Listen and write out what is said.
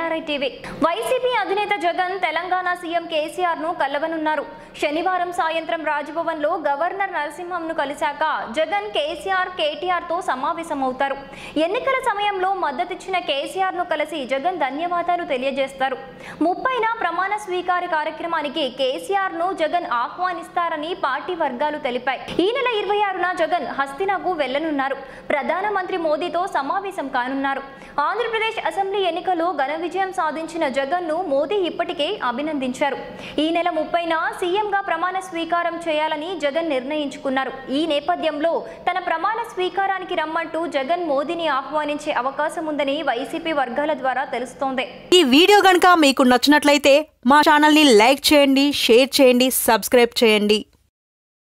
NRI TV YCP అధినేత Jagan Telangana CM KCR ను కలవనున్నారు శనివారం సాయంత్రం రాజ్భవన్ లో గవర్నర్ నరసింహంను కలిశాక జగన్ కేసీఆర్ కేటీఆర్ తో సమావేశమవుతారు ఎన్నికల సమయంలో మద్దతిచ్చిన కేసీఆర్ ను కలిసి జగన్ ధన్యవాదాలు తెలియజేస్తారు ముప్పైన ప్రమాణ స్వీకార కార్యక్రమానికి కేసీఆర్ ను జగన్ ఆహ్వానిస్తారని పార్టీ వర్గాలు తెలిపాయి ఈ నెల ఇరవై ఆరున జగన్ హస్తినకు వెళ్లనున్నారు ప్రధానమంత్రి మోదీతో సమావేశం కానున్నారు ఆంధ్రప్రదేశ్ అసెంబ్లీ ఎన్నికల్లో ఘన విజయం సాధించిన జగన్ ను మోదీ ఇప్పటికే అభినందించారు ఈ నెల ముప్పైన సీఎంగా ప్రమాణ స్వీకారం చేయాలని జగన్ నిర్ణయించుకున్నారు ఈ నేపథ్యంలో తన ప్రమాణ స్వీకారానికి రమ్మంటూ జగన్ మోదీని ఆహ్వానించే అవకాశం ఉందని వైసీపీ వర్గాల ద్వారా తెలుస్తోంది ఈ వీడియో గనుక మీకు నచ్చినట్లయితే మా ఛానల్ని లైక్ చేయండి షేర్ చేయండి సబ్స్క్రైబ్ చేయండి